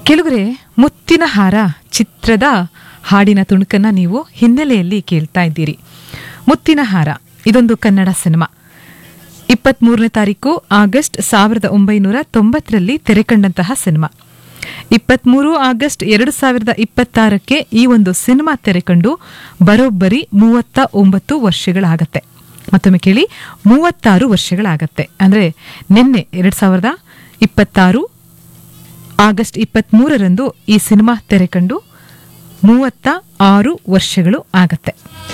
ಕೆಲವರೆ ಮುತ್ತಿನ ಹಾರ ಚಿತ್ರದ ಹಾಡಿನ ತುಣುಕನ್ನ ನೀವು ಹಿನ್ನೆಲೆಯಲ್ಲಿ ಕೇಳ್ತಾ ಇದ್ದೀರಿ ಮುತ್ತಿನ ಹಾರ ಇದೊಂದು ಕನ್ನಡ ಸಿನಿಮಾ ಇಪ್ಪತ್ಮೂರನೇ ತಾರೀಕು ಆಗಸ್ಟ್ ಸಾವಿರದ ಒಂಬೈನೂರ ತೊಂಬತ್ತರಲ್ಲಿ ತೆರೆಕಂಡಂತಹ ಸಿನಿಮಾ ಇಪ್ಪತ್ಮೂರು ಆಗಸ್ಟ್ ಎರಡು ಸಾವಿರದ ಇಪ್ಪತ್ತಾರಕ್ಕೆ ಈ ಒಂದು ಸಿನಿಮಾ ತೆರೆಕಂಡು ಬರೋಬ್ಬರಿ ಮೂವತ್ತ ಒಂಬತ್ತು ವರ್ಷಗಳಾಗತ್ತೆ ಮತ್ತೊಮ್ಮೆ ಕೇಳಿ ಮೂವತ್ತಾರು ವರ್ಷಗಳಾಗತ್ತೆ ಅಂದ್ರೆ ನಿನ್ನೆ ಎರಡ್ ಸಾವಿರದ ಇಪ್ಪತ್ತಾರು ಆಗಸ್ಟ್ ಇಪ್ಪತ್ಮೂರರಂದು ಈ ಸಿನಿಮಾ ತೆರೆಕಂಡು ಮೂವತ್ತ ಆರು ವರ್ಷಗಳು ಆಗತ್ತೆ